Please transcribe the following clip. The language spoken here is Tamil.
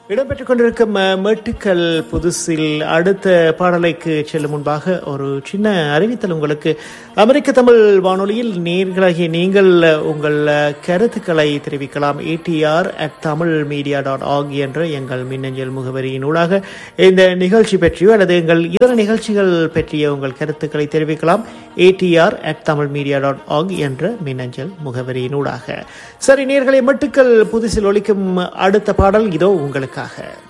இடம்பெற்றுக் கொண்டிருக்கும் அஹ், மெட்டுக்கள் புதுசில் அடுத்த பாடலைக்கு செல்லும் முன்பாக ஒரு சின்ன அறிவித்தல் உங்களுக்கு அமெரிக்க தமிழ் வானொலியில் நேர்களாகிய நீங்கள் அஹ், உங்கள் அஹ், கருத்துக்களை தெரிவிக்கலாம் ATR at Tamil media dot org என்ற எங்கள் மின்னஞ்சல் முகவரியினூடாக இந்த நிகழ்ச்சி பற்றியோ அல்லது எங்கள் இதர நிகழ்ச்சிகள் பற்றிய உங்கள் கருத்துக்களை தெரிவிக்கலாம் ATR at Tamil media dot org என்ற மின்னஞ்சல் முகவரியினூடாக சரி நேர்களை மட்டுக்கள் புதுசில் ஒலிக்கும் அடுத்த பாடல் இதோ உங்களுக்காக